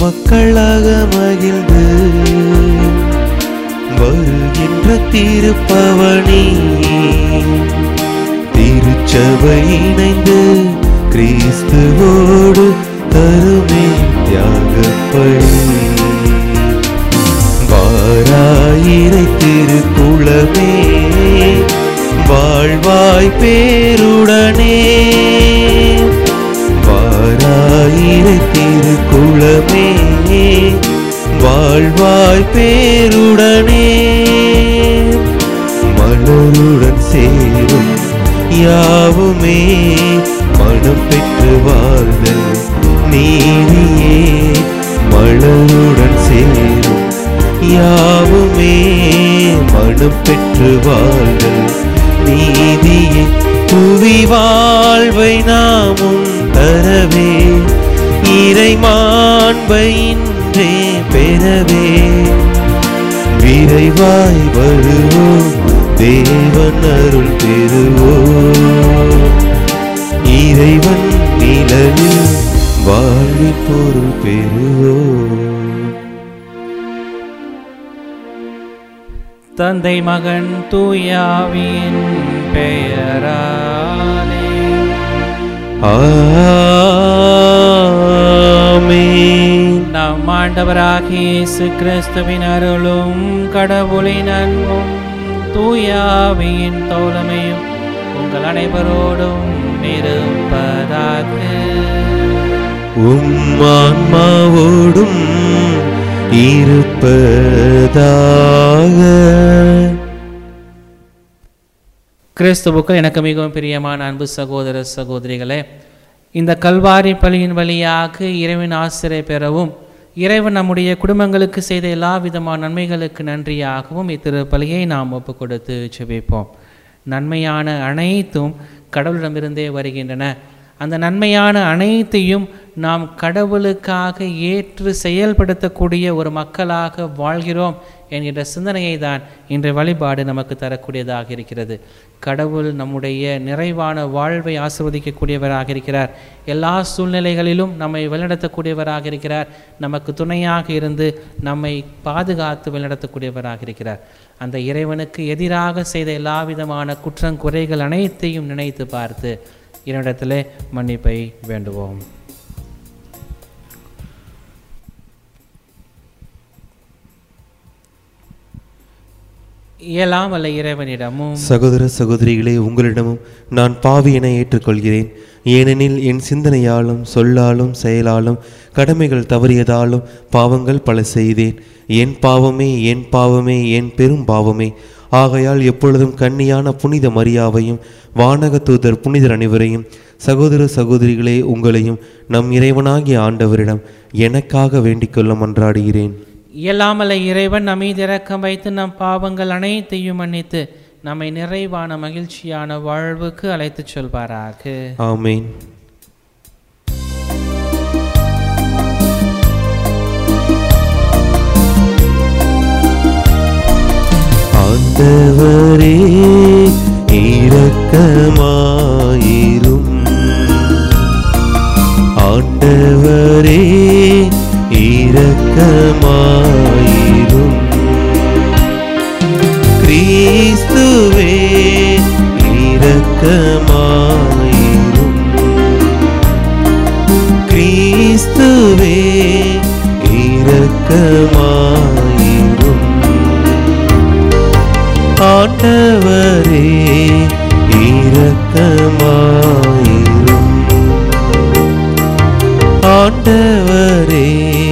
மக்களாக மகிழ்ந்து வருகின்ற திருப்பவனி திருச்சபை இணைந்து கிறிஸ்துவோடு தருமே தியாகப்படி வாராயிரை திருக்குளமே வாழ்வாய் பேருடனே வாராயிரை திருக்குளமே வாழ்வாய் பேருடனே மலருடன் சேரும் யாவுமே மனம் பெற்று வாழ்தல் நீதியே மலருடன் சேரும் யாவுமே மனம் பெற்று வாழ்தல் நீதியே புவி வாழ்வை நாமும் தரவே இறை மாண்பை இன்றே பெறவே விரைவாய் வருவோம் தேவன் அருள் பெறுவோம் இறைவன் நிழலில் வாழ்வி பொருள் பெறுவோம் தந்தை மகன் தூயாவின் பெயராலே ஆமென் நம் ஆண்டவராகிய இயேசு கிறிஸ்துவின் அருளும் கடவுளின் அன்பும் தூயாவியின் தோழமையும் உங்கள் அனைவரோடும் இருப்பதாக உம் ஆன்மாவோடும் இருப்பதாக கிறிஸ்துவுக்குள் எனக்கு மிகவும் பிரியமான அன்பு சகோதர சகோதரிகளே இந்த கல்வாரி பலியின் வழியாக இறைவன் ஆசிரியை பெறவும் இறைவன் நம்முடைய குடும்பங்களுக்கு செய்த எல்லா விதமான நன்மைகளுக்கு நன்றியாகவும் இத்திருப்பலியை நாம் ஒப்பு கொடுத்து செபிப்போம் நன்மையான அனைத்தும் கடவுளிடமிருந்தே வருகின்றன அந்த நன்மையான அனைத்தையும் நாம் கடவுளுக்காக ஏற்று செயல்படுத்தக்கூடிய ஒரு மக்களாக வாழ்கிறோம் என்கின்ற சிந்தனையை தான் இன்றைய வழிபாடு நமக்கு தரக்கூடியதாக இருக்கிறது கடவுள் நம்முடைய நிறைவான வாழ்வை ஆசிர்வதிக்கக்கூடியவராக இருக்கிறார் எல்லா சூழ்நிலைகளிலும் நம்மை வழிநடத்தக்கூடியவராக இருக்கிறார் நமக்கு துணையாக இருந்து நம்மை பாதுகாத்து வழிநடத்தக்கூடியவராக இருக்கிறார் அந்த இறைவனுக்கு எதிராக செய்த எல்லா விதமான குற்றங்குறைகள் அனைத்தையும் நினைத்து பார்த்து என்னிடத்திலே மன்னிப்பை வேண்டுவோம் இயலாம் அல்ல இறைவனிடமும் சகோதர சகோதரிகளே உங்களிடமும் நான் பாவி என ஏற்றுக்கொள்கிறேன் ஏனெனில் என் சிந்தனையாலும் சொல்லாலும் செயலாலும் கடமைகள் தவறியதாலும் பாவங்கள் பல செய்தேன் என் பாவமே என் பாவமே என் பெரும் பாவமே ஆகையால் எப்பொழுதும் கன்னியான புனித மரியாவையும் வானக தூதர் புனிதர் அனைவரையும் சகோதர சகோதரிகளே உங்களையும் நம் இறைவனாகிய ஆண்டவரிடம் எனக்காக வேண்டிக் கொள்ள மன்றாடுகிறேன் இயலாமல இறைவன் நம்மை இறக்கம் வைத்து நம் பாவங்கள் அனைத்தையும் மன்னித்து நம்மை நிறைவான மகிழ்ச்சியான வாழ்வுக்கு அழைத்துச் செல்வாராக ஆமேன் ஆண்டவரே இரக்கமாயிரும் ஆண்டவரே இரக்கமாயிரும் கிறிஸ்துவே இரக்கமாயிரும் கிறிஸ்துவே இரக்கமாயிரும் ஆண்டவரே இரக்கமாயிரும் ஆண்டவரே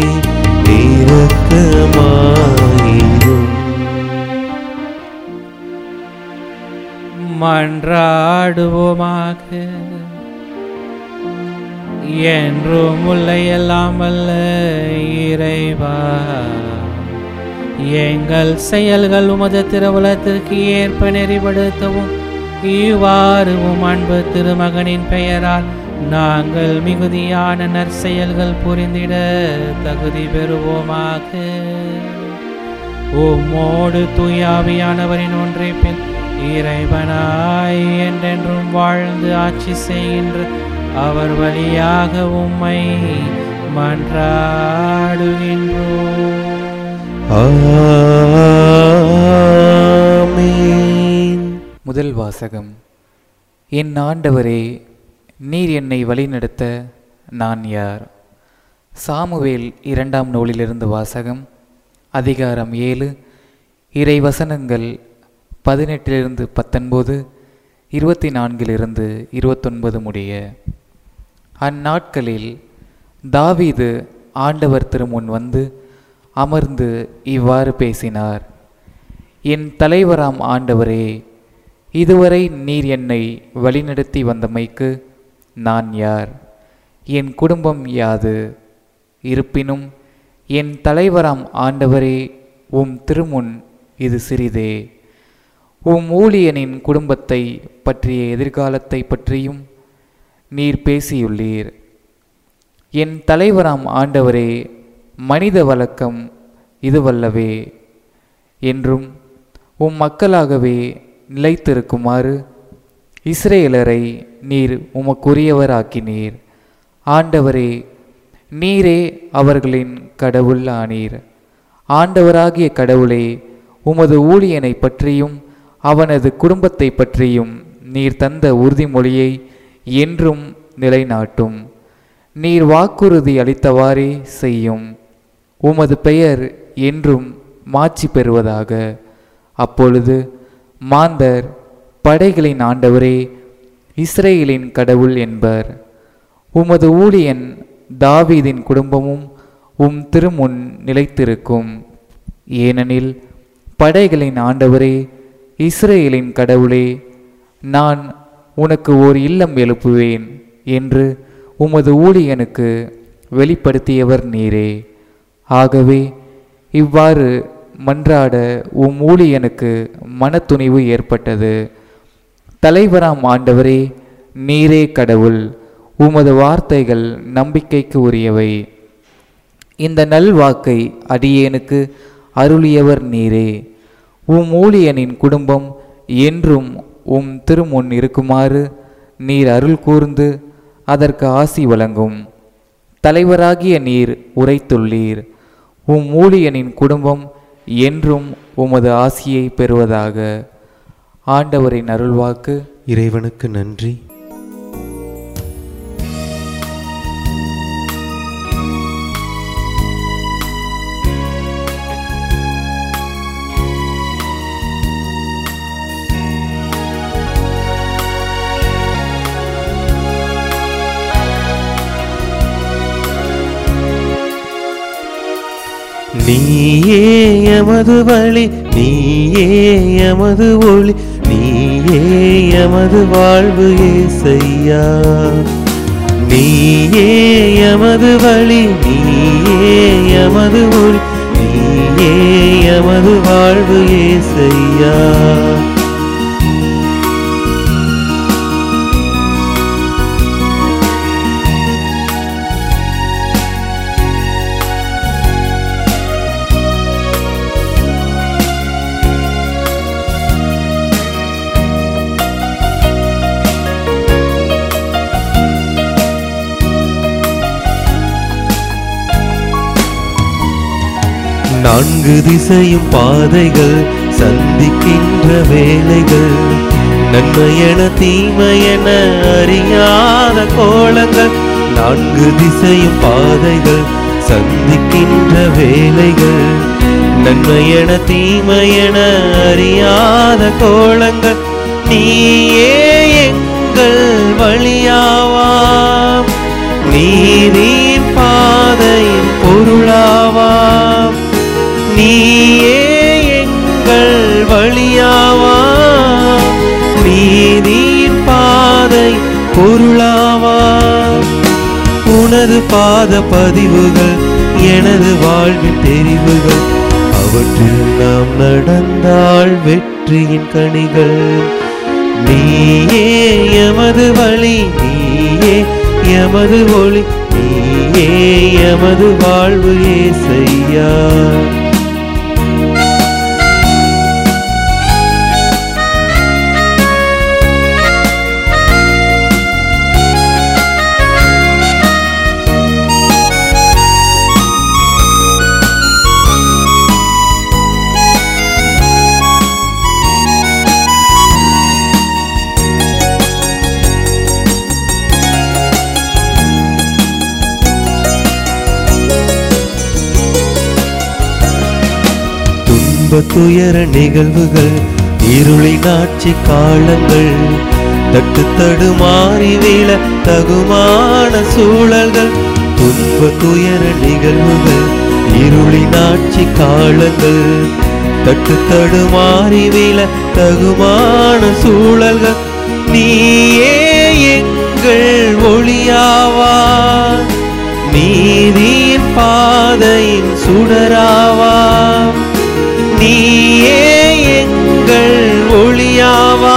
இரக்கமாயிரும் மன்றாடுவோமாக என்றும் முல்லை எல்லாம் அல்ல இறைவா எங்கள் செயல்கள் உமது திருவுலத்திற்கு ஏற்ப நெறிப்படுத்தவும் இவ்வாறு உம் அன்பு திருமகனின் பெயரால் நாங்கள் மிகுதியான நற்செயல்கள் புரிந்திட தகுதி பெறுவோமாக உம்மோடு தூயாவியானவரின் ஒன்றைப்பில் இறைவனாய் என்றென்றும் வாழ்ந்து ஆட்சி செய்கின்ற அவர் வழியாக உம்மை மன்றாடுகின்றோம் ஆமென் முதல் வாசகம் என் ஆண்டவரே நீர் என்னை வழிநடத்த நான் யார் சாமுவேல் இரண்டாம் நூலிலிருந்து வாசகம் அதிகாரம் ஏழு இறை வசனங்கள் பதினெட்டிலிருந்து பத்தொன்பது இருபத்தி நான்கிலிருந்து இருபத்தொன்பது முடிய அந்நாட்களில் தாவீது ஆண்டவர் திருமுன் வந்து அமர்ந்து இவ்வாறு பேசினார் என் தலைவராம் ஆண்டவரே இதுவரை நீர் என்னை வழிநடத்தி வந்தமைக்கு நான் யார் என் குடும்பம் யாது இருப்பினும் என் தலைவராம் ஆண்டவரே உம் திருமுன் இது சிறிதே உம் ஊழியனின் குடும்பத்தை பற்றிய எதிர்காலத்தை பற்றியும் நீர் பேசியுள்ளீர் என் தலைவராம் ஆண்டவரே மனித வழக்கம் இதுவல்லவே என்றும் உம் மக்களாகவே நிலைத்திருக்குமாறு இஸ்ரேலரை நீர் உமக்குரியவராக்கினீர் ஆண்டவரே நீரே அவர்களின் கடவுள் ஆனீர் ஆண்டவராகிய கடவுளே உமது ஊழியனை பற்றியும் அவனது குடும்பத்தை பற்றியும் நீர் தந்த உறுதிமொழியை என்றும் நிலைநாட்டும் நீர் வாக்குறுதி அளித்தவாறே செய்யும் உமது பெயர் என்றும் மாட்சி பெறுவதாக அப்பொழுது மாந்தர் படைகளின் ஆண்டவரே இஸ்ரேலின் கடவுள் என்பர் உமது ஊழியன் தாவீதின் குடும்பமும் உம் திருமுன் நிலைத்திருக்கும் ஏனெனில் படைகளின் ஆண்டவரே இஸ்ரேலின் கடவுளே நான் உனக்கு ஓர் இல்லம் எழுப்புவேன் என்று உமது ஊழியனுக்கு வெளிப்படுத்தியவர் நீரே ஆகவே இவ்வாறு மன்றாட உம் ஊழியனுக்கு மனத்துணிவு ஏற்பட்டது தலைவராம் ஆண்டவரே நீரே கடவுள் உமது வார்த்தைகள் நம்பிக்கைக்கு உரியவை இந்த நல்வாக்கை அடியேனுக்கு அருளியவர் நீரே உம் ஊழியனின் குடும்பம் என்றும் உம் திருமுன் இருக்குமாறு நீர் அருள் கூர்ந்து அதற்கு ஆசி வழங்கும் தலைவராகிய நீர் உரைத்துள்ளீர் உம் ஊழியனின் குடும்பம் என்றும் உமது ஆசியை பெறுவதாக ஆண்டவரின் அருள்வாக்கு இறைவனுக்கு நன்றி நீயே எமது வழி நீயே எமது ஒளி நீயே எமது வாழ்வு ஏசையா நீயே எமது வழி நீயே எமது ஒளி நீயே எமது வாழ்வு ஏசையா நான்கு திசையும் பாதைகள் சந்திக்கின்ற வேலைகள் நன்மையென தீமையென அறியாத கோலங்கள் நான்கு திசையும் பாதைகள் சந்திக்கின்ற வேலைகள் நன்மையென தீமையென அறியாத கோலங்கள் நீயே எங்கள் வழியாவாம் நீரின் பாதையின் பொருளாவாம் நீயே எங்கள் வழியாவாம் நீதியின் பாதை பொருளாவாம் உனது பாத பதிவுகள் எனது வாழ்வின் தெரிவுகள் அவற்றில் நாம் நடந்தால் வெற்றியின் கனிகள் நீயே எமது வழி நீயே எமது ஒளி நீயே எமது வாழ்வு ஏசையா துன்ப துயர நிகழ்வுகள் இருளின் ஆட்சி காலங்கள் தட்டு தடுமாறி வீழ தகுமான சூழல்கள் துன்ப துயர நிகழ்வுகள் இருளின் ஆட்சி காலங்கள் தட்டு தடுமாறி வீழ தகுமான சூழல்கள் நீயே எங்கள் ஒளியாவா நீதியின் பாதையின் சுடராவா நீயே எங்கள் ஒளியாவா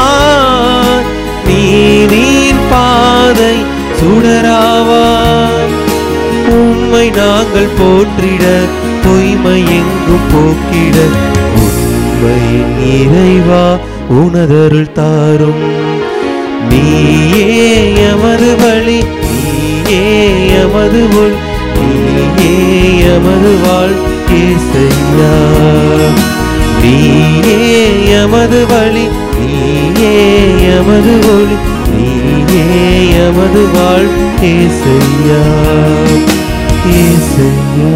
நீதியின் பாதை சுடராவா உம்மை நாங்கள் போற்றிட பொய்மை எங்கும் போக்கிட உண்மையின் இறைவா உனதருள் தாரும் நீயே எமது வழி நீயே எமது ஒள் நீயே எமது வாழ் ஏசையா நீயே எமது வழி நீயே எமது ஒளி நீயே எமது வாழ் ஏசையா ஏசையா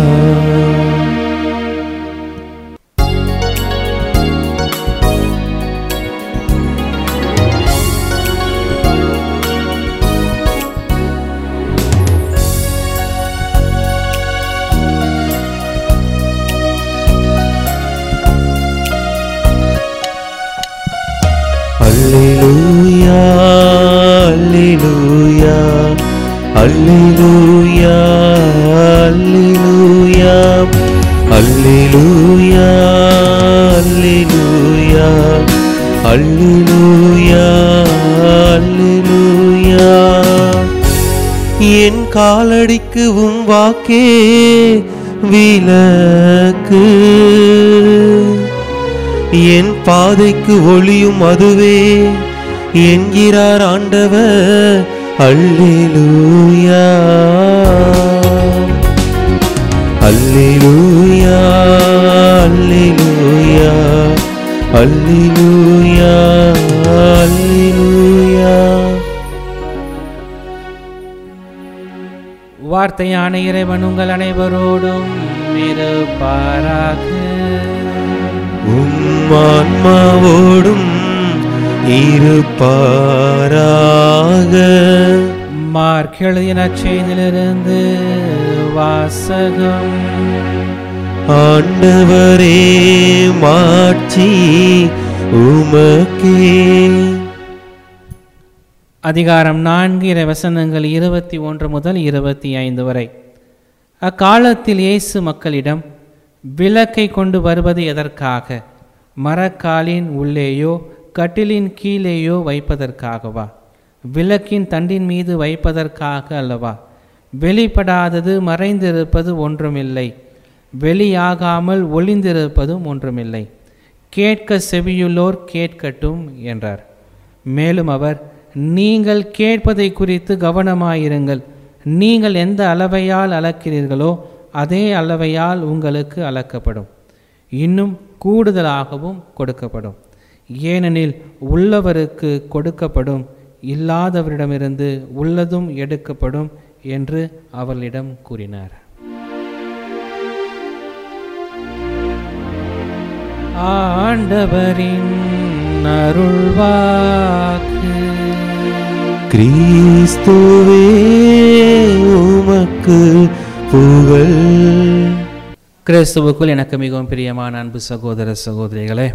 அல்லேலூயா அல்லேலூயா அல்லேலூயா அல்லேலூயா அல்லேலூயா அல்லேலூயா அல்லேலூயா அல்லேலூயா என் காலடிக்கு உம் வாக்கே விளக்கு என் பாதைக்கு ஒளியும் அதுவே என்கிறார் ஆண்டவர் அல்லேலூயா அல்லேலூயா அல்லேலூயா அல்லேலூயா அல்லேலூயா வார்த்தையான இறைவன் உங்கள் அனைவரோடும் இருப்பாராக உம் ஆன்மாவோடும் இருப்பாராக மார்க் எழுதிய நற்செய்தியிலிருந்து வாசகம் ஆண்டவரே மாட்சி உமக்கே அதிகாரம் நான்கு இறை வசனங்கள் இருபத்தி ஒன்று முதல் இருபத்தி ஐந்து வரை அக்காலத்தில் இயேசு மக்களிடம் விளக்கை கொண்டு வருவது எதற்காக மரக்காலின் உள்ளேயோ கட்டிலின் கீழேயோ வைப்பதற்காகவா விளக்கின் தண்டின் மீது வைப்பதற்காக அல்லவா வெளிப்படாதது மறைந்திருப்பது ஒன்றுமில்லை வெளியாகாமல் ஒளிந்திருப்பதும் ஒன்றுமில்லை கேட்க செவியுள்ளோர் கேட்கட்டும் என்றார் மேலும் அவர் நீங்கள் கேட்பதை குறித்து கவனமாயிருங்கள் நீங்கள் எந்த அளவையால் அளக்கிறீர்களோ அதே அளவையால் உங்களுக்கு அளக்கப்படும் இன்னும் கூடுதலாகவும் கொடுக்கப்படும் ஏனெனில் உள்ளவருக்கு கொடுக்கப்படும் இல்லாதவரிடமிருந்து உள்ளதும் எடுக்கப்படும் என்று அவர்களிடம் கூறினார் ஆண்டவரின் அருள்வாக்கு கிறிஸ்துவே உமக்கு புகழ் கிறிஸ்துவுக்குள் எனக்கு மிகவும் பிரியமான அன்பு சகோதர சகோதரிகளே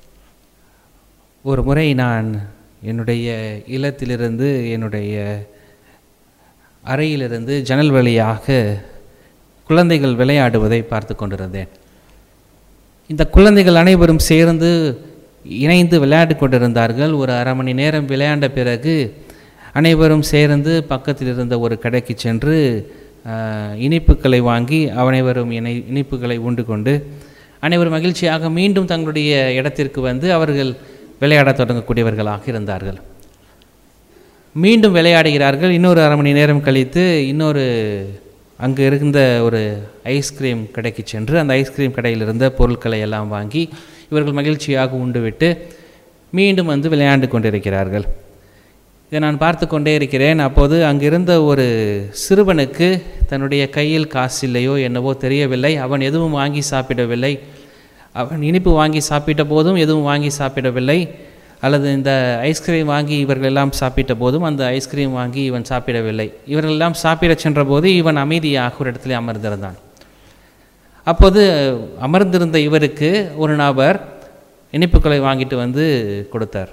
ஒரு முறை நான் என்னுடைய இல்லத்திலிருந்து என்னுடைய அறையிலிருந்து ஜன்னல் வழியாக குழந்தைகள் விளையாடுவதை பார்த்து கொண்டிருந்தேன் இந்த குழந்தைகள் அனைவரும் சேர்ந்து இணைந்து விளையாடி கொண்டிருந்தார்கள் ஒரு அரை மணி நேரம் விளையாண்ட பிறகு அனைவரும் சேர்ந்து பக்கத்தில் இருந்த ஒரு கடைக்கு சென்று ஆஹ், இனிப்புகளை வாங்கி அனைவரும் இணை இனிப்புகளை உண்டு கொண்டு அனைவரும் மகிழ்ச்சியாக மீண்டும் தங்களுடைய இடத்திற்கு வந்து அவர்கள் விளையாடத் தொடங்கக்கூடியவர்களாக இருந்தார்கள் மீண்டும் விளையாடுகிறார்கள் இன்னொரு அரை மணி நேரம் கழித்து இன்னொரு அங்கு இருந்த ஒரு ஐஸ்கிரீம் கடைக்கு சென்று அந்த ஐஸ்கிரீம் கடையில் இருந்த பொருட்களை எல்லாம் வாங்கி இவர்கள் மகிழ்ச்சியாக உண்டுவிட்டு மீண்டும் வந்து விளையாண்டு கொண்டிருக்கிறார்கள் இதை நான் பார்த்து கொண்டே இருக்கிறேன் அப்போது அங்கிருந்த ஒரு சிறுவனுக்கு தன்னுடைய கையில் காசு இல்லையோ என்னவோ தெரியவில்லை அவன் எதுவும் வாங்கி சாப்பிடவில்லை அவன் இனிப்பு வாங்கி சாப்பிட்ட போதும் எதுவும் வாங்கி சாப்பிடவில்லை அல்லது இந்த ஐஸ்கிரீம் வாங்கி இவர்கள் எல்லாம் சாப்பிட்ட போதும் அந்த ஐஸ்கிரீம் வாங்கி இவன் சாப்பிடவில்லை இவர்கள் எல்லாம் சாப்பிடச் சென்றபோது இவன் அமைதியாக ஒரு இடத்துல அமர்ந்திருந்தான் அப்போது அமர்ந்திருந்த இவருக்கு ஒரு நபர் இனிப்புகளை வாங்கிட்டு வந்து கொடுத்தார்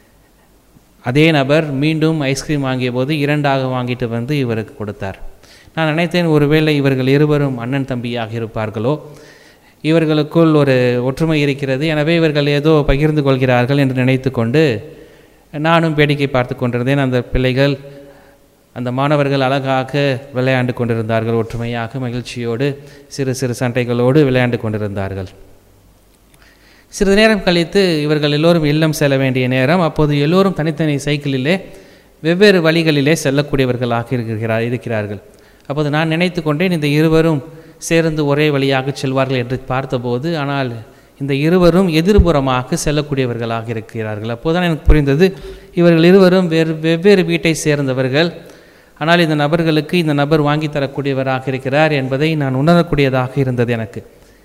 அதே நபர் மீண்டும் ஐஸ்கிரீம் வாங்கிய போது இரண்டாக வாங்கிட்டு வந்து இவருக்கு கொடுத்தார் நான் நினைத்தேன் ஒருவேளை இவர்கள் இருவரும் அண்ணன் தம்பியாக இருப்பார்களோ இவர்களுக்குள் ஒரு ஒற்றுமை இருக்கிறது எனவே இவர்கள் ஏதோ பகிர்ந்து கொள்கிறார்கள் என்று நினைத்து கொண்டு நானும் வேடிக்கை பார்த்து கொண்டிருந்தேன் அந்த பிள்ளைகள் அந்த மாணவர்கள் அழகாக விளையாண்டு கொண்டிருந்தார்கள் ஒற்றுமையாக மகிழ்ச்சியோடு சிறு சிறு சண்டைகளோடு விளையாண்டு கொண்டிருந்தார்கள் சிறிது நேரம் கழித்து இவர்கள் எல்லோரும் இல்லம் செல்ல வேண்டிய நேரம் அப்போது எல்லோரும் தனித்தனி சைக்கிளிலே வெவ்வேறு வழிகளிலே செல்லக்கூடியவர்களாக இருக்கிறார் இருக்கிறார்கள் அப்போது நான் நினைத்து கொண்டேன் இந்த இருவரும் சேர்ந்து ஒரே வழியாக செல்வார்கள் என்று பார்த்தபோது ஆனால் இந்த இருவரும் எதிர்புறமாக செல்லக்கூடியவர்களாக இருக்கிறார்கள் அப்போதுதான் எனக்கு புரிந்தது இவர்கள் இருவரும் வேறு வெவ்வேறு வீட்டை சேர்ந்தவர்கள் ஆனால் இந்த நபர்களுக்கு இந்த நபர் வாங்கி தரக்கூடியவராக இருக்கிறார் என்பதை நான் உணரக்கூடியதாக இருந்தது எனக்கு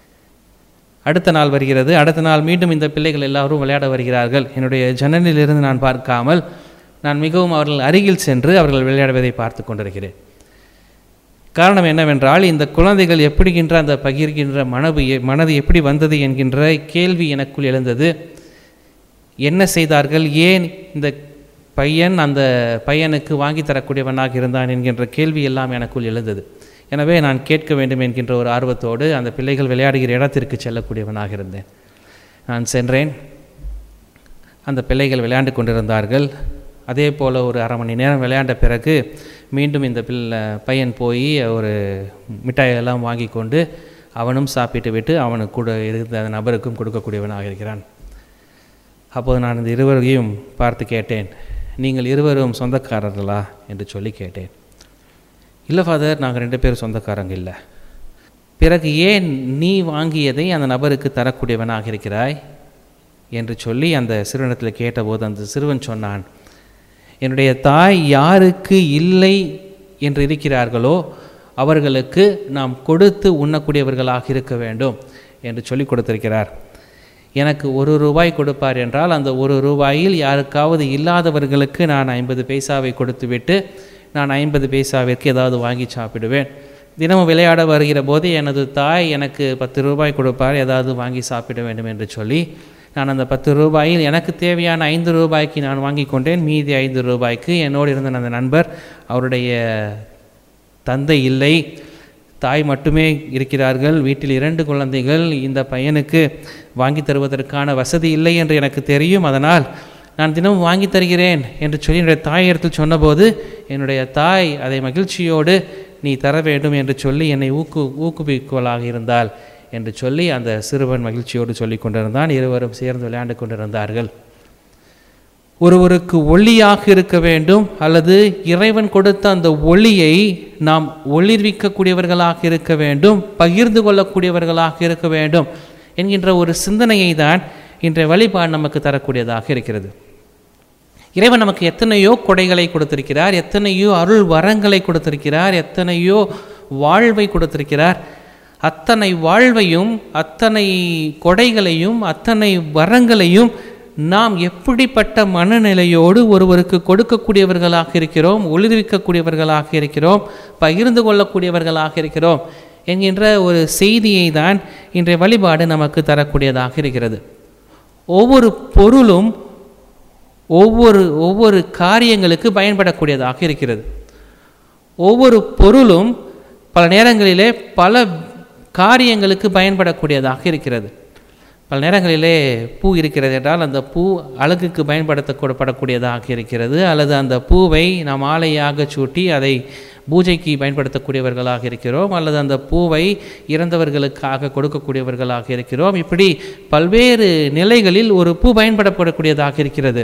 அடுத்த நாள் வருகிறது அடுத்த நாள் மீண்டும் இந்த பிள்ளைகள் எல்லாரும் விளையாட வருகிறார்கள் என்னுடைய ஜன்னலிலிருந்து நான் பார்க்காமல் நான் மிகவும் அவர்கள் அருகில் சென்று அவர்கள் விளையாடுவதை பார்த்து கொண்டிருக்கிறேன் காரணம் என்னவென்றால் இந்த குழந்தைகள் எப்படிகின்ற அந்த பகிர்கின்ற மனது எ- மனது எப்படி வந்தது என்கின்ற கேள்வி எனக்குள் எழுந்தது என்ன செய்தார்கள் ஏன் இந்த பையன் அந்த பையனுக்கு வாங்கி தரக்கூடியவனாக இருந்தான் என்கின்ற கேள்வி எல்லாம் எனக்குள் எழுந்தது எனவே நான் கேட்க வேண்டும் என்கின்ற ஒரு ஆர்வத்தோடு அந்த பிள்ளைகள் விளையாடுகிற இடத்திற்கு செல்லக்கூடியவனாக இருந்தேன் நான் சென்றேன் அந்த பிள்ளைகள் விளையாண்டு கொண்டிருந்தார்கள் அதே போல் ஒரு அரை மணி நேரம் விளையாண்ட பிறகு மீண்டும் இந்த பிள்ளை பையன் போய் ஒரு மிட்டாயெல்லாம் வாங்கி கொண்டு அவனும் சாப்பிட்டு விட்டு அவனுக்கு கூட இருந்த அந்த நபருக்கும் கொடுக்கக்கூடியவனாக இருக்கிறான் அப்போது நான் இந்த இருவரையும் பார்த்து கேட்டேன் நீங்கள் இருவரும் சொந்தக்காரர்களா என்று சொல்லி கேட்டேன் இல்லை ஃபாதர் நாங்கள் ரெண்டு பேரும் சொந்தக்காரங்க இல்லை பிறகு ஏன் நீ வாங்கியதை அந்த நபருக்கு தரக்கூடியவனாக இருக்கிறாய் என்று சொல்லி அந்த சிறுவனிடத்தில் கேட்டபோது அந்த சிறுவன் சொன்னான் என்னுடைய தாய் யாருக்கு இல்லை என்று இருக்கிறார்களோ அவர்களுக்கு நாம் கொடுத்து உண்ணக்கூடியவர்களாக இருக்க வேண்டும் என்று சொல்லி கொடுத்திருக்கிறார் எனக்கு ஒரு ரூபாய் கொடுப்பார் என்றால் அந்த ஒரு ரூபாயில் யாருக்காவது இல்லாதவர்களுக்கு நான் ஐம்பது பைசாவை கொடுத்துவிட்டு நான் ஐம்பது பைசாவிற்கு ஏதாவது வாங்கி சாப்பிடுவேன் தினமும் விளையாட வருகிற போது எனது தாய் எனக்கு பத்து ரூபாய் கொடுப்பார் ஏதாவது வாங்கி சாப்பிட வேண்டும் என்று சொல்லி நான் அந்த பத்து ரூபாயில் எனக்கு தேவையான ஐந்து ரூபாய்க்கு நான் வாங்கி கொண்டேன் மீதி ஐந்து ரூபாய்க்கு என்னோடு இருந்த அந்த நண்பர் அவருடைய தந்தை இல்லை தாய் மட்டுமே இருக்கிறார்கள் வீட்டில் இரண்டு குழந்தைகள் இந்த பையனுக்கு வாங்கி தருவதற்கான வசதி இல்லை என்று எனக்கு தெரியும் அதனால் நான் தினமும் வாங்கி தருகிறேன் என்று சொல்லி என்னுடைய தாய் இடத்தில் சொன்னபோது என்னுடைய தாய் அதை மகிழ்ச்சியோடு நீ தர வேண்டும் என்று சொல்லி என்னை ஊக்கு ஊக்குவிக்குவலாக இருந்தால் என்று சொல்லி அந்த சிறுவன் மகிழ்ச்சியோடு சொல்லி கொண்டிருந்தான் இருவரும் சேர்ந்து விளையாண்டு கொண்டிருந்தார்கள் ஒருவருக்கு ஒளியாக இருக்க வேண்டும் அல்லது இறைவன் கொடுத்த அந்த ஒளியை நாம் ஒளிர்விக்கக்கூடியவர்களாக இருக்க வேண்டும் பகிர்ந்து கொள்ளக்கூடியவர்களாக இருக்க வேண்டும் என்கின்ற ஒரு சிந்தனையை தான் இன்றைய வழிபாடு நமக்கு தரக்கூடியதாக இருக்கிறது இறைவன் நமக்கு எத்தனையோ கொடைகளை கொடுத்திருக்கிறார் எத்தனையோ அருள் வரங்களை கொடுத்திருக்கிறார் எத்தனையோ வாழ்வை கொடுத்திருக்கிறார் அத்தனை வாழ்வையும் அத்தனை கொடைகளையும் அத்தனை வரங்களையும் நாம் எப்படிப்பட்ட மனநிலையோடு ஒருவருக்கு கொடுக்கக்கூடியவர்களாக இருக்கிறோம் ஒளிர்விக்கக்கூடியவர்களாக இருக்கிறோம் பகிர்ந்து கொள்ளக்கூடியவர்களாக இருக்கிறோம் என்கின்ற ஒரு செய்தியை தான் இன்றைய வழிபாடு நமக்கு தரக்கூடியதாக இருக்கிறது ஒவ்வொரு பொருளும் ஒவ்வொரு ஒவ்வொரு காரியங்களுக்கு பயன்படக்கூடியதாக இருக்கிறது ஒவ்வொரு பொருளும் பல நேரங்களிலே பல காரியங்களுக்கு பயன்படக்கூடியதாக இருக்கிறது பல நேரங்களிலே பூ இருக்கிறது என்றால் அந்த பூ அழகுக்கு பயன்படுத்தப்படக்கூடியதாக இருக்கிறது அல்லது அந்த பூவை நாம் ஆலையாக சூட்டி அதை பூஜைக்கு பயன்படுத்தக்கூடியவர்களாக இருக்கிறோம் அல்லது அந்த பூவை இறந்தவர்களுக்காக கொடுக்கக்கூடியவர்களாக இருக்கிறோம் இப்படி பல்வேறு நிலைகளில் ஒரு பூ பயன்படப்படக்கூடியதாக இருக்கிறது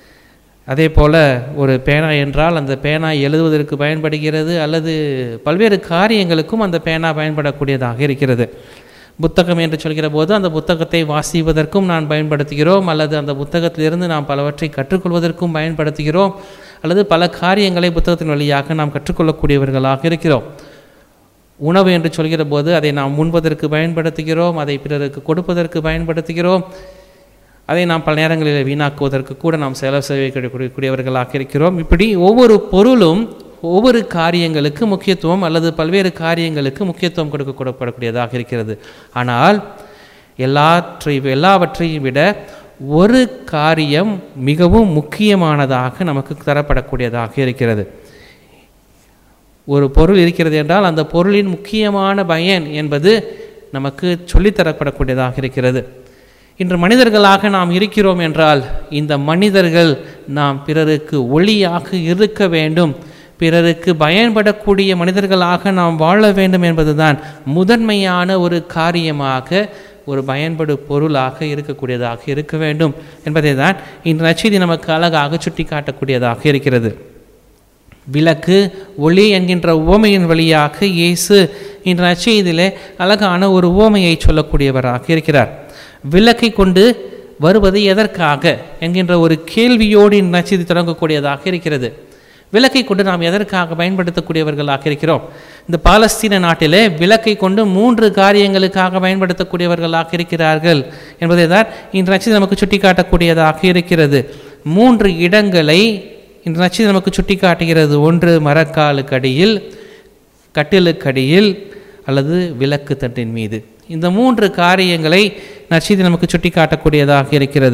அதே போல் ஒரு பேனா என்றால் அந்த பேனா எழுதுவதற்கு பயன்படுகிறது அல்லது பல்வேறு காரியங்களுக்கும் அந்த பேனா பயன்படக்கூடியதாக இருக்கிறது புத்தகம் என்று சொல்கிற போது அந்த புத்தகத்தை வாசிப்பதற்கும் நான் பயன்படுத்துகிறோம் அல்லது அந்த புத்தகத்திலிருந்து நாம் பலவற்றை கற்றுக்கொள்வதற்கும் பயன்படுத்துகிறோம் அல்லது பல காரியங்களை புத்தகத்தின் வழியாக நாம் கற்றுக்கொள்ளக்கூடியவர்களாக இருக்கிறோம் உணவு என்று சொல்கிற போது அதை நாம் உண்பதற்கு பயன்படுத்துகிறோம் அதை பிறருக்கு கொடுப்பதற்கு பயன்படுத்துகிறோம் அதை நாம் பல நேரங்களில் வீணாக்குவதற்கு கூட நாம் செலவு செய்யக்கூடியவர்களாக இருக்கிறோம் இப்படி ஒவ்வொரு பொருளும் ஒவ்வொரு காரியங்களுக்கு முக்கியத்துவம் அல்லது பல்வேறு காரியங்களுக்கு முக்கியத்துவம் கொடுக்க கொடுக்கப்படக்கூடியதாக இருக்கிறது ஆனால் எல்லாற்றை எல்லாவற்றையும் விட ஒரு காரியம் மிகவும் முக்கியமானதாக நமக்கு தரப்படக்கூடியதாக இருக்கிறது ஒரு பொருள் இருக்கிறது என்றால் அந்த பொருளின் முக்கியமான பயன் என்பது நமக்கு சொல்லித்தரப்படக்கூடியதாக இருக்கிறது இன்று மனிதர்களாக நாம் இருக்கிறோம் என்றால் இந்த மனிதர்கள் நாம் பிறருக்கு ஒளியாக இருக்க வேண்டும் பிறருக்கு பயன்படக்கூடிய மனிதர்களாக நாம் வாழ வேண்டும் என்பதுதான் முதன்மையான ஒரு காரியமாக ஒரு பயன்படு பொருளாக இருக்கக்கூடியதாக இருக்க வேண்டும் என்பதை தான் இந்த நச்செய்தி நமக்கு அழகாக சுட்டி காட்டக்கூடியதாக இருக்கிறது விளக்கு ஒளி என்கின்ற உவமையின் வழியாக இயேசு இன்ற நச்செய்தியிலே அழகான ஒரு உவமையை சொல்லக்கூடியவராக இருக்கிறார் விளக்கை கொண்டு வருவது எதற்காக என்கின்ற ஒரு கேள்வியோடு இந்த நச்செய்தி தொடங்கக்கூடியதாக இருக்கிறது விளக்கை கொண்டு நாம் எதற்காக பயன்படுத்தக்கூடியவர்களாக இருக்கிறோம் இந்த பாலஸ்தீன நாட்டிலே விளக்கை கொண்டு மூன்று காரியங்களுக்காக பயன்படுத்தக்கூடியவர்களாக இருக்கிறார்கள் என்பதை தான் இந்த நச்செய்தி நமக்கு சுட்டிக்காட்டக்கூடியதாக இருக்கிறது மூன்று இடங்களை இந்த நச்செய்தி நமக்கு சுட்டிக்காட்டுகிறது ஒன்று மரக்காலுக்கடியில் கட்டிலுக்கடியில் அல்லது விளக்கு தட்டின் மீது இந்த மூன்று காரியங்களை நற்செய்தி நமக்கு சுட்டிக்காட்டக்கூடியதாக இருக்கிறது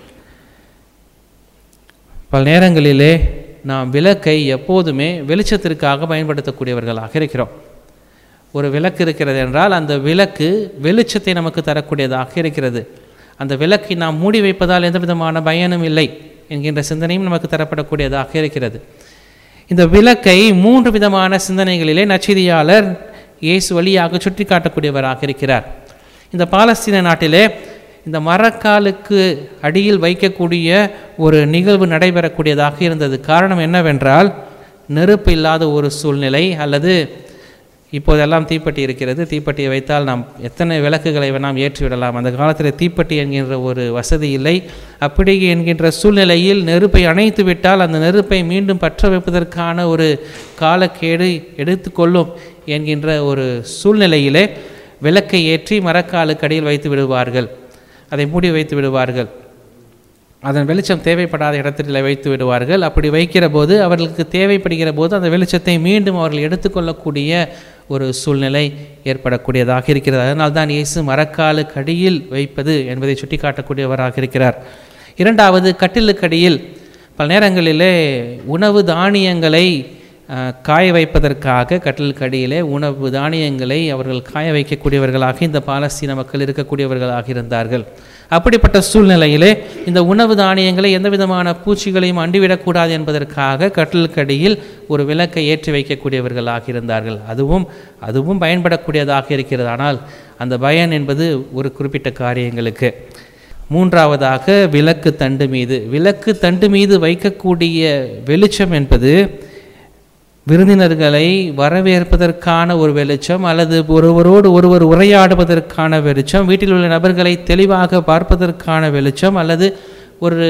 பல நேரங்களிலே நாம் விளக்கை எப்போதுமே வெளிச்சத்திற்காக பயன்படுத்தக்கூடியவர்களாக இருக்கிறோம் ஒரு விளக்கு இருக்கிறது என்றால் அந்த விளக்கு வெளிச்சத்தை நமக்கு தரக்கூடியதாக இருக்கிறது அந்த விளக்கை நாம் மூடி வைப்பதால் எந்த விதமான பயனும் இல்லை என்கின்ற சிந்தனையும் நமக்கு தரப்படக்கூடியதாக இருக்கிறது இந்த விளக்கை மூன்று விதமான சிந்தனைகளிலே நச்செய்தியாளர் இயேசு வழியாக சுட்டி காட்டக்கூடியவராக இருக்கிறார் இந்த பாலஸ்தீன நாட்டிலே இந்த மரக்காலுக்கு அடியில் வைக்கக்கூடிய ஒரு நிகழ்வு நடைபெறக்கூடியதாக இருந்தது காரணம் என்னவென்றால் நெருப்பு இல்லாத ஒரு சூழ்நிலை அல்லது இப்போதெல்லாம் தீப்பெட்டி இருக்கிறது தீப்பெட்டியை வைத்தால் நாம் எத்தனை விளக்குகளை வேணாம் ஏற்றிவிடலாம் அந்த காலத்தில் தீப்பெட்டி என்கின்ற ஒரு வசதி இல்லை அப்படி என்கின்ற சூழ்நிலையில் நெருப்பை அணைத்து விட்டால் அந்த நெருப்பை மீண்டும் பற்ற வைப்பதற்கான ஒரு காலக்கேடு எடுத்துக்கொள்ளும் என்கின்ற ஒரு சூழ்நிலையிலே விளக்கை ஏற்றி மரக்காலுக்கு அடியில் வைத்து விடுவார்கள் அதை மூடி வைத்து விடுவார்கள் அதன் வெளிச்சம் தேவைப்படாத இடத்தில் வைத்து விடுவார்கள் அப்படி வைக்கிற போது அவர்களுக்கு தேவைப்படுகிற போது அந்த வெளிச்சத்தை மீண்டும் அவர்கள் எடுத்துக்கொள்ளக்கூடிய ஒரு சூழ்நிலை ஏற்படக்கூடியதாக இருக்கிறது அதனால் தான் இயேசு மரக்காலுக்கு அடியில் வைப்பது என்பதை சுட்டிக்காட்டக்கூடியவராக இருக்கிறார் இரண்டாவது கட்டிலுக்கடியில் பல நேரங்களிலே உணவு தானியங்களை அஹ், காய வைப்பதற்காக கட்டிலுக்கு அடியிலே உணவு தானியங்களை அவர்கள் காய வைக்கக்கூடியவர்களாக இந்த பாலஸ்தீன மக்கள் இருக்கக்கூடியவர்களாக இருந்தார்கள் அப்படிப்பட்ட சூழ்நிலையிலே இந்த உணவு தானியங்களை எந்த விதமான பூச்சிகளையும் அண்டிவிடக்கூடாது என்பதற்காக கட்டிலுக்கடியில் ஒரு விளக்கை ஏற்றி வைக்கக்கூடியவர்களாக இருந்தார்கள் அதுவும் அதுவும் பயன்படக்கூடியதாக இருக்கிறது ஆனால் அந்த பயன் என்பது ஒரு குறிப்பிட்ட காரியங்களுக்கு மூன்றாவதாக விளக்கு தண்டு மீது விளக்கு தண்டு மீது வைக்கக்கூடிய வெளிச்சம் என்பது விருந்தினர்களை வரவேற்பதற்கான ஒரு வெளிச்சம் அல்லது ஒருவரோடு ஒருவர் உரையாடுவதற்கான வெளிச்சம் வீட்டில் உள்ள நபர்களை தெளிவாக பார்ப்பதற்கான வெளிச்சம் அல்லது ஒரு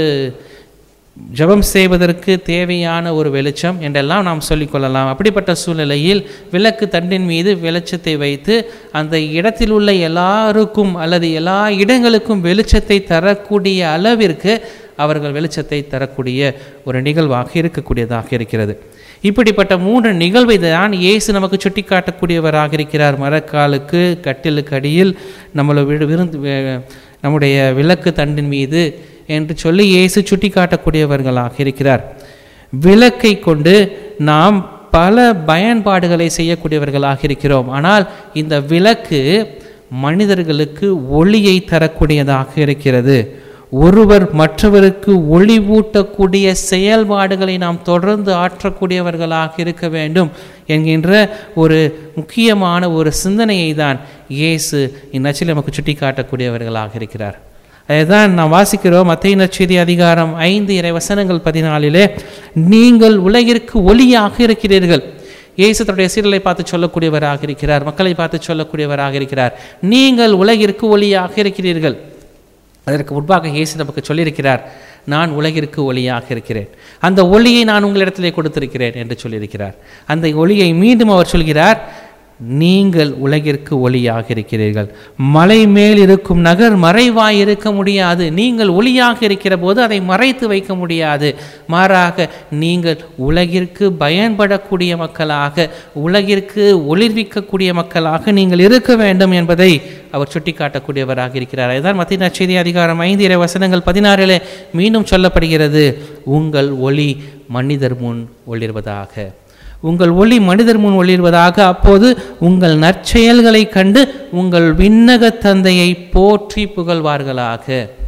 ஜெபம் செய்வதற்கு தேவையான ஒரு வெளிச்சம் என்றெல்லாம் நாம் சொல்லிக்கொள்ளலாம் அப்படிப்பட்ட சூழ்நிலையில் விளக்கு தண்டின் மீது வெளிச்சத்தை வைத்து அந்த இடத்தில் உள்ள எல்லாருக்கும் அல்லது எல்லா இடங்களுக்கும் வெளிச்சத்தை தரக்கூடிய அளவிற்கு அவர்கள் வெளிச்சத்தை தரக்கூடிய ஒரு நிகழ்வாக இருக்கக்கூடியதாக இருக்கிறது இப்படிப்பட்ட மூன்று நிகழ்வை தான் இயேசு நமக்கு சுட்டி காட்டக்கூடியவராக இருக்கிறார் மரக்காலுக்கு கட்டிலுக்கு அடியில் நம்மளை விடு விருந்து வே- நம்முடைய விளக்கு தண்டின் மீது என்று சொல்லி இயேசு சுட்டி காட்டக்கூடியவர்களாக இருக்கிறார் விளக்கை கொண்டு நாம் பல பயன்பாடுகளை செய்யக்கூடியவர்களாக இருக்கிறோம் ஆனால் இந்த விளக்கு மனிதர்களுக்கு ஒளியை தரக்கூடியதாக இருக்கிறது ஒருவர் மற்றவருக்கு ஒளி ஊட்டக்கூடிய செயல்பாடுகளை நாம் தொடர்ந்து ஆற்றக்கூடியவர்களாக இருக்க வேண்டும் என்கின்ற ஒரு முக்கியமான ஒரு சிந்தனையை தான் இயேசு இந்நச்சில் நமக்கு சுட்டி காட்டக்கூடியவர்களாக இருக்கிறார் அதுதான் நாம் வாசிக்கிறோம் மத்திய நற்செய்தி அதிகாரம் ஐந்து இறை வசனங்கள் பதினாலிலே நீங்கள் உலகிற்கு ஒளியாக இருக்கிறீர்கள் இயேசு தன்னுடைய சீரலை பார்த்து சொல்லக்கூடியவராக இருக்கிறார் மக்களை பார்த்து சொல்லக்கூடியவராக இருக்கிறார் நீங்கள் உலகிற்கு ஒளியாக இருக்கிறீர்கள் அதற்கு முன்பாக இயேசு நமக்கு சொல்லியிருக்கிறார் நான் உலகிற்கு ஒளியாக இருக்கிறேன் அந்த ஒளியை நான் உங்களிடத்திலே கொடுத்திருக்கிறேன் என்று சொல்லியிருக்கிறார் அந்த ஒளியை மீண்டும் அவர் சொல்கிறார் நீங்கள் உலகிற்கு ஒளியாக இருக்கிறீர்கள் மலை மேல் இருக்கும் நகர் மறைவாய் இருக்க முடியாது நீங்கள் ஒளியாக இருக்கிற போது அதை மறைத்து வைக்க முடியாது மாறாக நீங்கள் உலகிற்கு பயன்படக்கூடிய மக்களாக உலகிற்கு ஒளிர்விக்கக்கூடிய மக்களாக நீங்கள் இருக்க வேண்டும் என்பதை அவர் சுட்டிக்காட்டக்கூடியவராக இருக்கிறார் அதுதான் மத்திய நற்செய்தி அதிகாரம் ஐந்து இறை வசனங்கள் பதினாறிலே மீண்டும் சொல்லப்படுகிறது உங்கள் ஒளி மனிதர் முன் ஒளிர்வதாக உங்கள் ஒளி மனிதர் முன் ஒளிர்வதாக அப்போது உங்கள் நற்செயல்களைக் கண்டு உங்கள் விண்ணக தந்தையை போற்றி புகழ்வார்களாக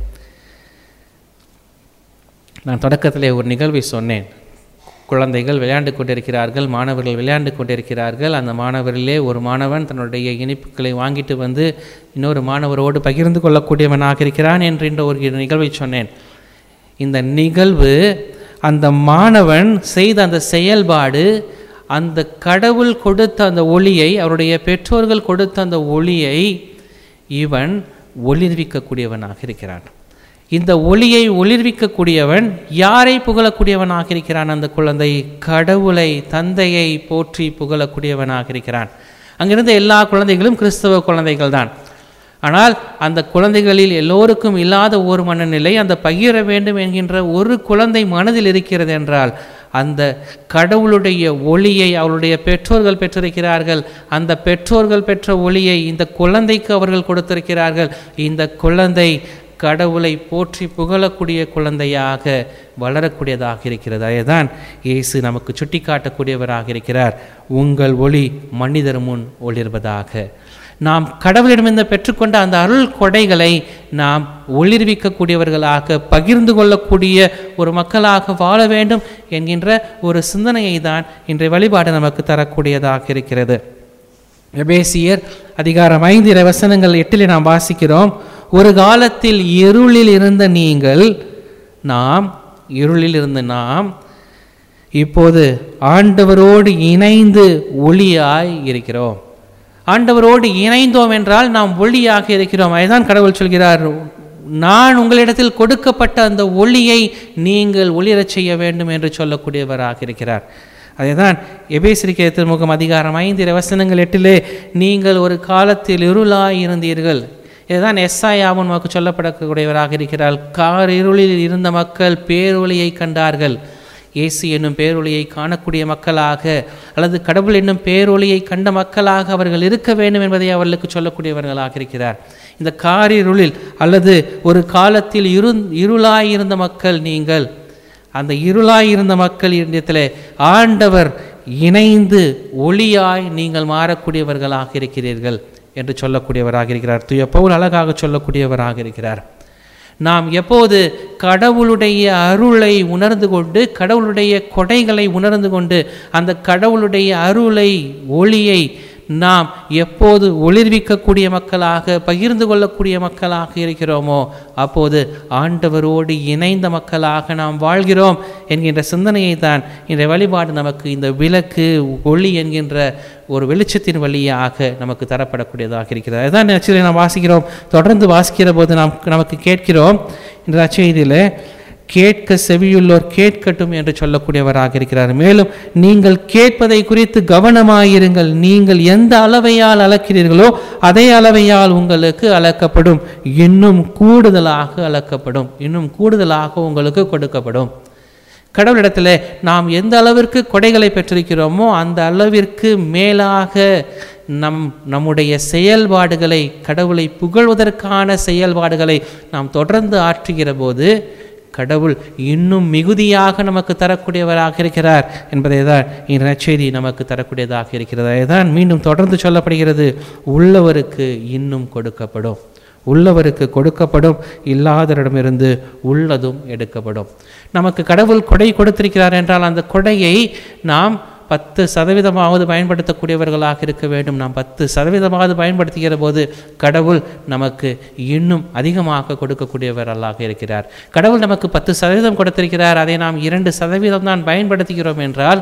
நான் தொடக்கத்திலே ஒரு நிகழ்வை சொன்னேன் குழந்தைகள் விளையாண்டு கொண்டிருக்கிறார்கள் மாணவர்கள் விளையாண்டு கொண்டிருக்கிறார்கள் அந்த மாணவரிலே ஒரு மாணவன் தன்னுடைய இனிப்புகளை வாங்கிட்டு வந்து இன்னொரு மாணவரோடு பகிர்ந்து கொள்ளக்கூடியவனாக இருக்கிறான் என்று என்ற ஒரு நிகழ்வை சொன்னேன் இந்த நிகழ்வு அந்த மாணவன் செய்த அந்த செயல்பாடு அந்த கடவுள் கொடுத்த அந்த ஒளியை அவருடைய பெற்றோர்கள் கொடுத்த அந்த ஒளியை இவன் ஒளிர்விக்கக்கூடியவனாக இருக்கிறான் இந்த ஒளியை ஒளிர்விக்கக்கூடியவன் யாரை புகழக்கூடியவனாக இருக்கிறான் அந்த குழந்தை கடவுளை தந்தையை போற்றி புகழக்கூடியவனாக இருக்கிறான் அங்கிருந்த எல்லா குழந்தைகளும் கிறிஸ்தவ குழந்தைகள் தான் ஆனால் அந்த குழந்தைகளில் எல்லோருக்கும் இல்லாத ஒரு மனநிலை அந்த பகிர வேண்டும் என்கின்ற ஒரு குழந்தை மனதில் இருக்கிறது என்றால் அந்த கடவுளுடைய ஒளியை அவருடைய பெற்றோர்கள் பெற்றிருக்கிறார்கள் அந்த பெற்றோர்கள் பெற்ற ஒளியை இந்த குழந்தைக்கு அவர்கள் கொடுத்திருக்கிறார்கள் இந்த குழந்தை கடவுளை போற்றி புகழக்கூடிய குழந்தையாக வளரக்கூடியதாக இருக்கிறது அதுதான் இயேசு நமக்கு சுட்டிக்காட்டக்கூடியவராக இருக்கிறார் உங்கள் ஒளி மனிதர் முன் ஒளிர்வதாக நாம் கடவுளிடமிருந்து பெற்றுக்கொண்ட அந்த அருள் கொடைகளை நாம் ஒளிர்விக்கக்கூடியவர்களாக பகிர்ந்து கொள்ளக்கூடிய ஒரு மக்களாக வாழ வேண்டும் என்கின்ற ஒரு சிந்தனையை தான் இன்றைய வழிபாடு நமக்கு தரக்கூடியதாக இருக்கிறது எபேசியர் அதிகாரம் ஐந்து இறை வசனங்கள் எட்டிலே நாம் வாசிக்கிறோம் ஒரு காலத்தில் இருளில் இருந்த நீங்கள் நாம் இருளில் இருந்த நாம் இப்போது ஆண்டவரோடு இணைந்து ஒளியாய் இருக்கிறோம் ஆண்டவரோடு இணைந்தோம் என்றால் நாம் ஒளியாக இருக்கிறோம் அதுதான் கடவுள் சொல்கிறார் நான் உங்களிடத்தில் கொடுக்கப்பட்ட அந்த ஒளியை நீங்கள் ஒளிரச் செய்ய வேண்டும் என்று சொல்லக்கூடியவராக இருக்கிறார் அதேதான் எபேசிரிக்க திருமுகம் அதிகாரம் ஐந்து வசனங்கள் எட்டிலே நீங்கள் ஒரு காலத்தில் இருளாய் இருந்தீர்கள் இதுதான் எஸ்ஐயாவும் நமக்கு சொல்லப்படக்கூடியவராக இருக்கிறார் கார் இருளில் இருந்த மக்கள் பேரொளியை கண்டார்கள் இயேசு என்னும் பேரொளியை காணக்கூடிய மக்களாக அல்லது கடவுள் என்னும் பேரொளியை கண்ட மக்களாக அவர்கள் இருக்க வேண்டும் என்பதை அவர்களுக்கு சொல்லக்கூடியவர்களாக இருக்கிறார் இந்த காரிருளில் அல்லது ஒரு காலத்தில் இரு இருளாயிருந்த மக்கள் நீங்கள் அந்த இருளாயிருந்த மக்கள் இடத்திலே ஆண்டவர் இணைந்து ஒளியாய் நீங்கள் மாறக்கூடியவர்களாக இருக்கிறீர்கள் என்று சொல்லக்கூடியவராக இருக்கிறார் துய பவுல் அழகாக சொல்லக்கூடியவராக இருக்கிறார் நாம் எப்போது கடவுளுடைய அருளை உணர்ந்து கொண்டு கடவுளுடைய கொடைகளை உணர்ந்து கொண்டு அந்த கடவுளுடைய அருளை ஒளியை நாம் எப்போது ஒளிர்விக்கக்கூடிய மக்களாக பகிர்ந்து கொள்ளக்கூடிய மக்களாக இருக்கிறோமோ அப்போது ஆண்டவரோடு இணைந்த மக்களாக நாம் வாழ்கிறோம் என்கின்ற சிந்தனையை தான் இந்த வழிபாடு நமக்கு இந்த விளக்கு ஒளி என்கின்ற ஒரு வெளிச்சத்தின் வழியாக நமக்கு தரப்படக்கூடியதாக இருக்கிறது அதுதான் ஆக்சுவலி நாம் வாசிக்கிறோம் தொடர்ந்து வாசிக்கிற போது நாம் நமக்கு கேட்கிறோம் இந்த அச்செய்தியில் கேட்க செவியுள்ளோர் கேட்கட்டும் என்று சொல்லக்கூடியவராக இருக்கிறார் மேலும் நீங்கள் கேட்பதை குறித்து கவனமாயிருங்கள் நீங்கள் எந்த அளவையால் அளக்கிறீர்களோ அதே அளவையால் உங்களுக்கு அளக்கப்படும் இன்னும் கூடுதலாக அளக்கப்படும் இன்னும் கூடுதலாக உங்களுக்கு கொடுக்கப்படும் கடவுளிடத்தில் நாம் எந்த அளவிற்கு கொடைகளை பெற்றிருக்கிறோமோ அந்த அளவிற்கு மேலாக நம் நம்முடைய செயல்பாடுகளை கடவுளை புகழ்வதற்கான செயல்பாடுகளை நாம் தொடர்ந்து ஆற்றுகிற போது கடவுள் இன்னும் மிகுதியாக நமக்கு தரக்கூடியவராக இருக்கிறார் என்பதை தான் இந்த நற்செய்தி நமக்கு தரக்கூடியதாக இருக்கிறது அதுதான் மீண்டும் தொடர்ந்து சொல்லப்படுகிறது உள்ளவருக்கு இன்னும் கொடுக்கப்படும் உள்ளவருக்கு கொடுக்கப்படும் இல்லாதவரிடமிருந்து உள்ளதும் எடுக்கப்படும் நமக்கு கடவுள் கொடை கொடுத்திருக்கிறார் என்றால் அந்த கொடையை நாம் பத்து சதவீதமாவது பயன்படுத்தக்கூடியவர்களாக இருக்க வேண்டும் நாம் பத்து சதவீதமாவது பயன்படுத்துகிற போது கடவுள் நமக்கு இன்னும் அதிகமாக கொடுக்கக்கூடியவர்களாக இருக்கிறார் கடவுள் நமக்கு பத்து சதவீதம் கொடுத்திருக்கிறார் அதை நாம் இரண்டு சதவீதம் தான் பயன்படுத்துகிறோம் என்றால்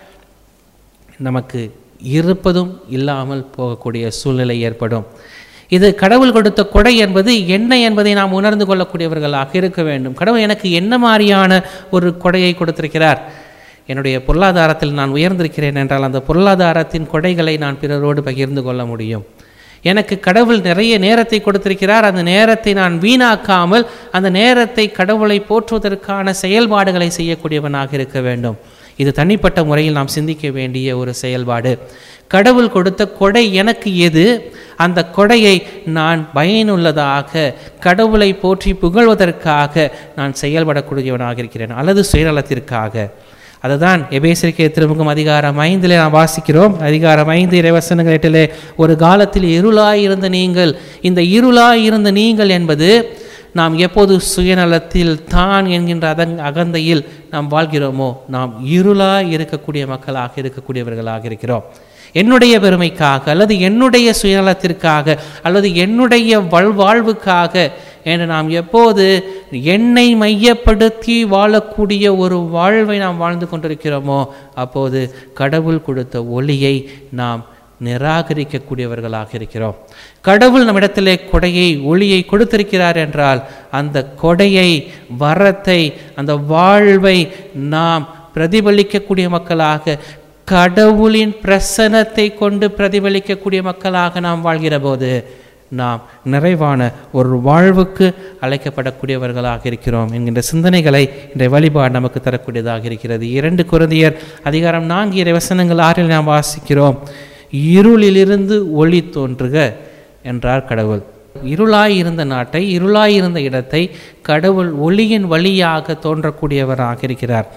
நமக்கு இருப்பதும் இல்லாமல் போகக்கூடிய சூழ்நிலை ஏற்படும் இது கடவுள் கொடுத்த கொடை என்பது என்ன என்பதை நாம் உணர்ந்து கொள்ளக்கூடியவர்களாக இருக்க வேண்டும் கடவுள் எனக்கு என்ன மாதிரியான ஒரு கொடையை கொடுத்திருக்கிறார் என்னுடைய பொருளாதாரத்தில் நான் உயர்ந்திருக்கிறேன் என்றால் அந்த பொருளாதாரத்தின் கொடைகளை நான் பிறரோடு பகிர்ந்து கொள்ள முடியும் எனக்கு கடவுள் நிறைய நேரத்தை கொடுத்திருக்கிறார் அந்த நேரத்தை நான் வீணாக்காமல் அந்த நேரத்தை கடவுளை போற்றுவதற்கான செயல்பாடுகளை செய்யக்கூடியவனாக இருக்க வேண்டும் இது தனிப்பட்ட முறையில் நாம் சிந்திக்க வேண்டிய ஒரு செயல்பாடு கடவுள் கொடுத்த கொடை எனக்கு எது அந்த கொடையை நான் பயனுள்ளதாக கடவுளை போற்றி புகழ்வதற்காக நான் செயல்படக்கூடியவனாக இருக்கிறேன் அல்லது சுயநலத்திற்காக அதுதான் எபேசிரிக்கை திருமுகம் அதிகாரம் ஐந்திலே நாம் வாசிக்கிறோம் அதிகாரம் ஐந்து இறைவசனங்கள் எட்டிலே ஒரு காலத்தில் இருளாய் இருந்த நீங்கள் இந்த இருளாய் இருந்த நீங்கள் என்பது நாம் எப்போது சுயநலத்தில் தான் என்கின்ற அதன் அகந்தையில் நாம் வாழ்கிறோமோ நாம் இருளாய் இருக்கக்கூடிய மக்களாக இருக்கக்கூடியவர்களாக இருக்கிறோம் என்னுடைய பெருமைக்காக அல்லது என்னுடைய சுயநலத்திற்காக அல்லது என்னுடைய வல்வாழ்வுக்காக என்று நாம் எப்போது என்னை மையப்படுத்தி வாழக்கூடிய ஒரு வாழ்வை நாம் வாழ்ந்து கொண்டிருக்கிறோமோ அப்போது கடவுள் கொடுத்த ஒளியை நாம் நிராகரிக்கக்கூடியவர்களாக இருக்கிறோம் கடவுள் நம்மிடத்திலே கொடையை ஒளியை கொடுத்திருக்கிறார் என்றால் அந்த கொடையை வரத்தை அந்த வாழ்வை நாம் பிரதிபலிக்கக்கூடிய மக்களாக கடவுளின் பிரசனத்தை கொண்டு பிரதிபலிக்கக்கூடிய மக்களாக நாம் வாழ்கிற போது நாம் நிறைவான ஒரு வாழ்வுக்கு அழைக்கப்படக்கூடியவர்களாக இருக்கிறோம் என்கின்ற சிந்தனைகளை இன்றைய வழிபாடு நமக்கு தரக்கூடியதாக இருக்கிறது இரண்டு குருந்தியர் அதிகாரம் நான்கு இறை வசனங்கள் ஆறில் நாம் வாசிக்கிறோம் இருளிலிருந்து ஒளி தோன்றுக என்றார் கடவுள் இருளாய் இருந்த நாட்டை இருளாய் இருந்த இடத்தை கடவுள் ஒளியின் வழியாக தோன்றக்கூடியவராக இருக்கிறார்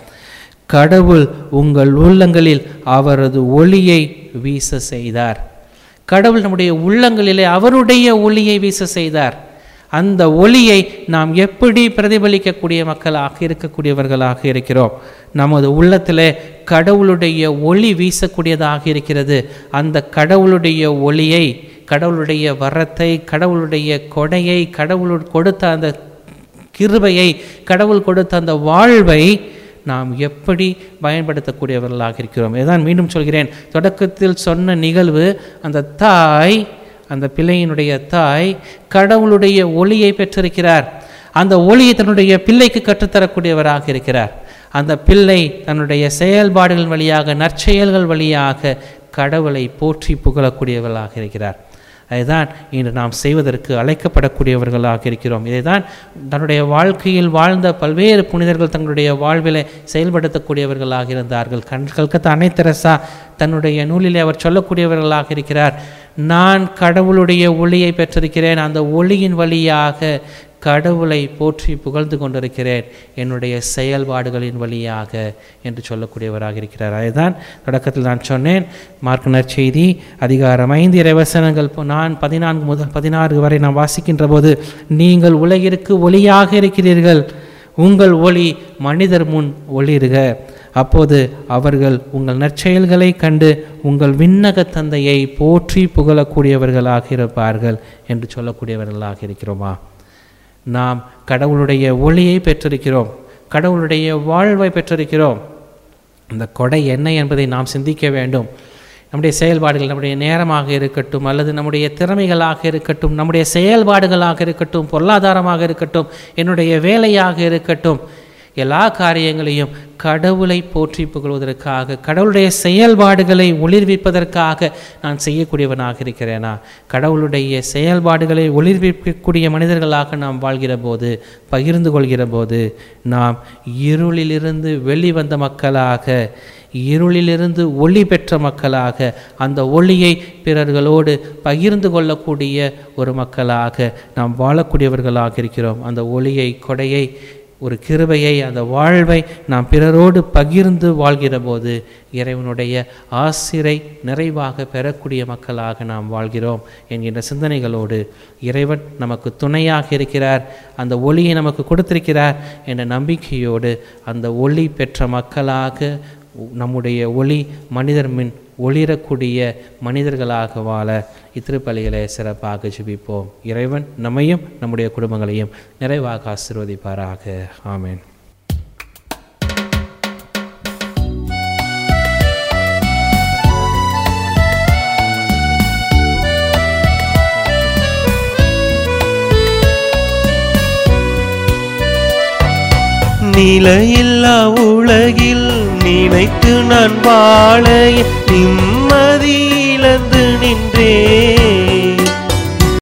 கடவுள் உங்கள் உள்ளங்களில் அவரது ஒளியை வீச செய்தார் கடவுள் நம்முடைய உள்ளங்களிலே அவருடைய ஒளியை வீச செய்தார் அந்த ஒளியை நாம் எப்படி பிரதிபலிக்கக்கூடிய மக்களாக இருக்கக்கூடியவர்களாக இருக்கிறோம் நமது உள்ளத்திலே கடவுளுடைய ஒளி வீசக்கூடியதாக இருக்கிறது அந்த கடவுளுடைய ஒளியை கடவுளுடைய வரத்தை கடவுளுடைய கொடையை கடவுள் கொடுத்த அந்த கிருபையை கடவுள் கொடுத்த அந்த வாழ்வை நாம் எப்படி பயன்படுத்தக்கூடியவர்களாக இருக்கிறோம் இதான் மீண்டும் சொல்கிறேன் தொடக்கத்தில் சொன்ன நிகழ்வு அந்த தாய் அந்த பிள்ளையினுடைய தாய் கடவுளுடைய ஒளியை பெற்றிருக்கிறார் அந்த ஒளியை தன்னுடைய பிள்ளைக்கு கற்றுத்தரக்கூடியவராக இருக்கிறார் அந்த பிள்ளை தன்னுடைய செயல்பாடுகள் வழியாக நற்செயல்கள் வழியாக கடவுளை போற்றி புகழக்கூடியவர்களாக இருக்கிறார் அதுதான் இன்று நாம் செய்வதற்கு அழைக்கப்படக்கூடியவர்களாக இருக்கிறோம் இதைதான் தன்னுடைய வாழ்க்கையில் வாழ்ந்த பல்வேறு புனிதர்கள் தங்களுடைய வாழ்விலை செயல்படுத்தக்கூடியவர்களாக இருந்தார்கள் கண் கல்கத்தா அன்னை தெரசா தன்னுடைய நூலிலே அவர் சொல்லக்கூடியவர்களாக இருக்கிறார் நான் கடவுளுடைய ஒளியை பெற்றிருக்கிறேன் அந்த ஒளியின் வழியாக கடவுளை போற்றி புகழ்ந்து கொண்டிருக்கிறேன் என்னுடைய செயல்பாடுகளின் வழியாக என்று சொல்லக்கூடியவராக இருக்கிறார் அதுதான் தொடக்கத்தில் நான் சொன்னேன் மார்க்கனர் செய்தி அதிகாரம் ஐந்து இறைவசனங்கள் இப்போ நான் பதினான்கு முதல் பதினாறு வரை நான் வாசிக்கின்ற போது நீங்கள் உலகிற்கு ஒளியாக இருக்கிறீர்கள் உங்கள் ஒளி மனிதர் முன் ஒளிருக அப்போது அவர்கள் உங்கள் நற்செயல்களை கண்டு உங்கள் விண்ணக தந்தையை போற்றி புகழக்கூடியவர்களாக இருப்பார்கள் என்று சொல்லக்கூடியவர்களாக இருக்கிறோமா நாம் கடவுளுடைய ஒளியை பெற்றிருக்கிறோம் கடவுளுடைய வாழ்வை பெற்றிருக்கிறோம் அந்த கொடை என்ன என்பதை நாம் சிந்திக்க வேண்டும் நம்முடைய செயல்பாடுகள் நம்முடைய நேரமாக இருக்கட்டும் அல்லது நம்முடைய திறமைகளாக இருக்கட்டும் நம்முடைய செயல்பாடுகளாக இருக்கட்டும் பொருளாதாரமாக இருக்கட்டும் என்னுடைய வேலையாக இருக்கட்டும் எல்லா காரியங்களையும் கடவுளை போற்றி புகழ்வதற்காக கடவுளுடைய செயல்பாடுகளை ஒளிர்விப்பதற்காக நான் செய்யக்கூடியவனாக இருக்கிறேனா கடவுளுடைய செயல்பாடுகளை ஒளிர்விக்கக்கூடிய மனிதர்களாக நாம் வாழ்கிற போது பகிர்ந்து கொள்கிற போது நாம் இருளிலிருந்து வெளிவந்த மக்களாக இருளிலிருந்து ஒளி பெற்ற மக்களாக அந்த ஒளியை பிறர்களோடு பகிர்ந்து கொள்ளக்கூடிய ஒரு மக்களாக நாம் வாழக்கூடியவர்களாக இருக்கிறோம் அந்த ஒளியை கொடையை ஒரு கிருபையை அந்த வாழ்வை நாம் பிறரோடு பகிர்ந்து வாழ்கிற போது இறைவனுடைய ஆசிரை நிறைவாக பெறக்கூடிய மக்களாக நாம் வாழ்கிறோம் என்கின்ற சிந்தனைகளோடு இறைவன் நமக்கு துணையாக இருக்கிறார் அந்த ஒளியை நமக்கு கொடுத்திருக்கிறார் என்ற நம்பிக்கையோடு அந்த ஒளி பெற்ற மக்களாக நம்முடைய ஒளி மனிதர் மின் ஒளிரக்கூடிய மனிதர்களாக வாழ இத்திருப்பலிகளை சிறப்பாக ஜெபிப்போம் இறைவன் நம்மையும் நம்முடைய குடும்பங்களையும் நிறைவாக ஆசீர்வதிப்பாராக ஆமென் நிலையில்லா உலகில் நிலை நினைத்து நான் வாழ நிம்மதி இழந்து நின்றேன்